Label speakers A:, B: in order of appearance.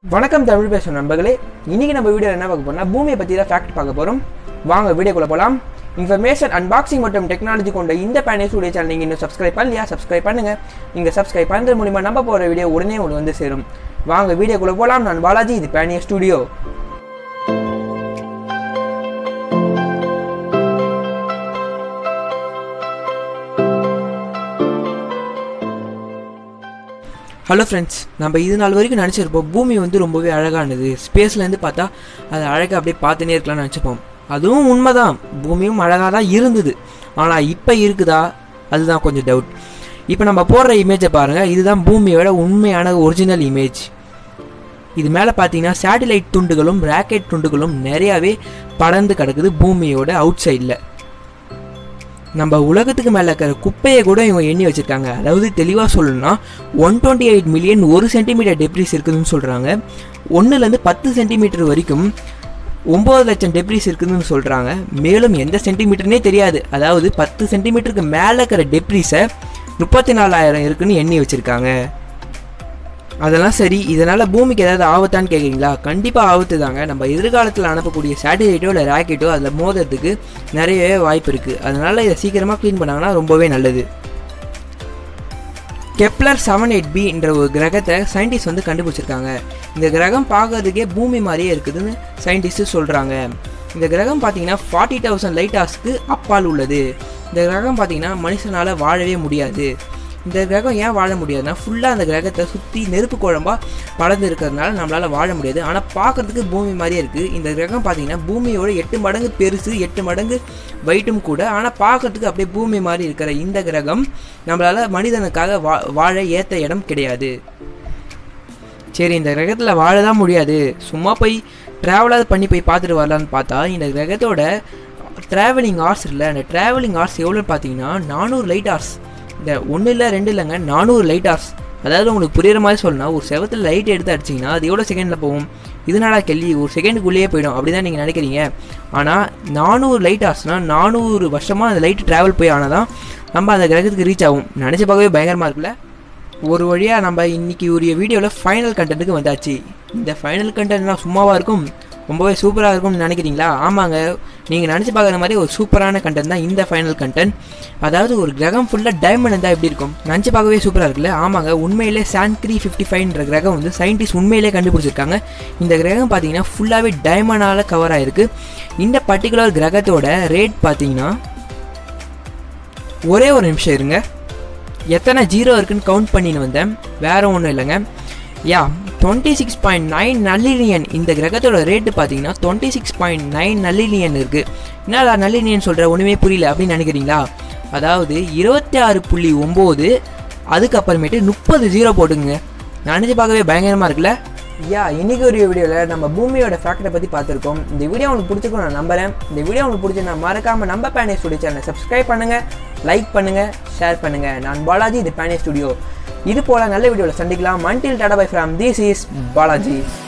A: வணக்கம் தமிழ் பேசும் நண்பர்களே இன்னைக்கு நம்ம வீடியோ என்ன பார்க்க போறோம்னா பூமியை பற்றி தான் ஃபேக்ட் பார்க்க போகிறோம் வாங்க வீடியோக்குள்ள போகலாம் இன்ஃபர்மேஷன் அன்பாக்சிங் மற்றும் டெக்னாலஜி கொண்ட இந்த பேனே ஸ்டுடியோ சேனல் நீங்கள் இன்னும் சப்ஸ்கிரைப் பண்ணலையா சப்ஸ்கிரைப் பண்ணுங்க நீங்கள் சப்ஸ்கிரைப் பண்ணுறது மூலிமா நம்ம போகிற வீடியோ உடனே உங்களுக்கு வந்து சேரும் வாங்க வீடியோக்குள்ள போகலாம் நான் பாலாஜி இது பேனிய ஸ்டுடியோ ஹலோ ஃப்ரெண்ட்ஸ் நம்ம இது நாள் வரைக்கும் நினச்சிருப்போம் பூமி வந்து ரொம்பவே அழகானது ஸ்பேஸ்லேருந்து பார்த்தா அதை அழகாக அப்படியே பார்த்துனே இருக்கலாம்னு நினச்சிப்போம் அதுவும் உண்மைதான் பூமியும் அழகாக தான் இருந்தது ஆனால் இப்போ இருக்குதா அதுதான் கொஞ்சம் டவுட் இப்போ நம்ம போடுற இமேஜை பாருங்கள் இதுதான் பூமியோட உண்மையான ஒரிஜினல் இமேஜ் இது மேலே பார்த்தீங்கன்னா சேட்டிலைட் துண்டுகளும் ராக்கெட் துண்டுகளும் நிறையாவே படர்ந்து கிடக்குது பூமியோட அவுட் சைடில் நம்ம உலகத்துக்கு மேலே இருக்கிற குப்பையை கூட இவங்க எண்ணி வச்சுருக்காங்க அதாவது தெளிவாக சொல்லணும்னா ஒன் டுவெண்ட்டி எயிட் மில்லியன் ஒரு சென்டிமீட்டர் டெப்ரிஸ் இருக்குதுன்னு சொல்கிறாங்க ஒன்றுலேருந்து பத்து சென்டிமீட்டர் வரைக்கும் ஒம்பது லட்சம் டெப்ரிஸ் இருக்குதுன்னு சொல்கிறாங்க மேலும் எந்த சென்டிமீட்டர்னே தெரியாது அதாவது பத்து சென்டிமீட்டருக்கு மேலே இருக்கிற டெப்ரிஸை முப்பத்தி நாலாயிரம் இருக்குன்னு எண்ணி வச்சுருக்காங்க அதெல்லாம் சரி இதனால் பூமிக்கு ஏதாவது ஆபத்தான்னு கேட்குறீங்களா கண்டிப்பாக ஆபத்து தாங்க நம்ம எதிர்காலத்தில் அனுப்பக்கூடிய சேட்டலைட்டோ இல்லை ராக்கெட்டோ அதில் மோதுறதுக்கு நிறையவே வாய்ப்பு இருக்குது அதனால் இதை சீக்கிரமாக க்ளீன் பண்ணாங்கன்னா ரொம்பவே நல்லது கெப்லர் செவன் எயிட் பின்ற ஒரு கிரகத்தை சயின்டிஸ்ட் வந்து கண்டுபிடிச்சிருக்காங்க இந்த கிரகம் பார்க்கறதுக்கே பூமி மாதிரியே இருக்குதுன்னு சயின்டிஸ்ட்டு சொல்கிறாங்க இந்த கிரகம் பார்த்தீங்கன்னா ஃபார்ட்டி தௌசண்ட் லைட் ஹார்ஸ்க்கு அப்பால் உள்ளது இந்த கிரகம் பார்த்தீங்கன்னா மனுஷனால் வாழவே முடியாது இந்த கிரகம் ஏன் வாழ முடியாதுன்னா ஃபுல்லாக அந்த கிரகத்தை சுற்றி நெருப்பு குழம்பா படர்ந்து இருக்கிறதுனால நம்மளால் வாழ முடியாது ஆனால் பார்க்குறதுக்கு பூமி மாதிரியே இருக்குது இந்த கிரகம் பார்த்தீங்கன்னா பூமியோட எட்டு மடங்கு பெருசு எட்டு மடங்கு வெயிட்டும் கூட ஆனால் பார்க்குறதுக்கு அப்படியே பூமி மாதிரி இருக்கிற இந்த கிரகம் நம்மளால் மனிதனுக்காக வா வாழ ஏற்ற இடம் கிடையாது சரி இந்த கிரகத்தில் வாழ தான் முடியாது சும்மா போய் ட்ராவலாவது பண்ணி போய் பார்த்துட்டு வரலான்னு பார்த்தா இந்த கிரகத்தோட ட்ராவலிங் ஹார்ஸ் இல்லை அந்த ட்ராவலிங் ஹார்ஸ் எவ்வளோன்னு பார்த்தீங்கன்னா நானூறு லைட் ஹார்ஸ் இந்த ஒன்றும் இல்லை ரெண்டு இல்லைங்க நானூறு லைட் ஹார்ஸ் அதாவது உங்களுக்கு புரியுற மாதிரி சொல்லணும்னா ஒரு செவத்தில் லைட் எடுத்து அடிச்சிங்கன்னா அது எவ்வளோ செகண்டில் போகும் இதனால கேள்வி ஒரு செகண்டுக்குள்ளேயே போயிடும் அப்படி தான் நீங்கள் நினைக்கிறீங்க ஆனால் நானூறு லைட் ஹார்ஸ்னால் நானூறு வருஷமாக அந்த லைட் ட்ராவல் போய் ஆனால் தான் நம்ம அந்த கிரகத்துக்கு ரீச் ஆகும் நினச்சி பார்க்கவே பயங்கரமாக இருக்குல்ல ஒரு வழியாக நம்ம இன்னைக்கு உரிய வீடியோவில் ஃபைனல் கண்டென்ட்டுக்கு வந்தாச்சு இந்த ஃபைனல் கண்டென்ட்லாம் சும்மாவாக இருக்கும் ரொம்பவே சூப்பராக இருக்கும்னு நினைக்கிறீங்களா ஆமாங்க நீங்கள் நினச்சி பார்க்குற மாதிரி ஒரு சூப்பரான கண்டென்ட் தான் இந்த ஃபைனல் கண்டென்ட் அதாவது ஒரு கிரகம் ஃபுல்லாக டைமண்ட் இருந்தால் எப்படி இருக்கும் நினச்சி பார்க்கவே சூப்பராக இருக்குல்ல ஆமாங்க உண்மையிலே சான்க்ரி ஃபிஃப்டி ஃபைவ்ன்ற கிரகம் வந்து சயின்டிஸ்ட் உண்மையிலே கண்டுபிடிச்சிருக்காங்க இந்த கிரகம் பார்த்தீங்கன்னா ஃபுல்லாகவே டைமண்டால் கவர் ஆகிருக்கு இந்த பர்டிகுலர் கிரகத்தோட ரேட் பார்த்தீங்கன்னா ஒரே ஒரு நிமிஷம் இருங்க எத்தனை ஜீரோ இருக்குன்னு கவுண்ட் பண்ணின்னு வந்தேன் வேறு ஒன்றும் இல்லைங்க யா டுவெண்ட்டி சிக்ஸ் பாயிண்ட் நைன் நல்லினியன் இந்த கிரகத்தோட ரேட்டு பார்த்தீங்கன்னா டுவெண்ட்டி சிக்ஸ் பாயிண்ட் நைன் நல்லினியன் இருக்குது என்னடா நல்லினியன் சொல்கிற ஒன்றுமே புரியல அப்படின்னு நினைக்கிறீங்களா அதாவது இருபத்தி ஆறு புள்ளி ஒம்பது அதுக்கப்புறமேட்டு முப்பது ஜீரோ போட்டுங்க நினச்சி பார்க்கவே பயங்கரமாக இருக்குல்ல யா இன்னைக்கு ஒரு வீடியோவில் நம்ம பூமியோட ஃபேக்டரை பற்றி பார்த்துருக்கோம் இந்த வீடியோ உங்களுக்கு பிடிச்சிருக்கும் நான் நம்புறேன் இந்த வீடியோ உங்களுக்கு பிடிச்சிருந்தா மறக்காமல் நம்ம பேனே ஸ்டுடியோ சேனலை சப்ஸ்கிரைப் பண்ணுங்கள் லைக் பண்ணுங்கள் ஷேர் பண்ணுங்கள் நான் பாலாஜி இது பேனே ஸ்டுடியோ இது போல் நல்ல வீடியோவில் சந்திக்கலாம் மண்டில் tata bye from this is Balaji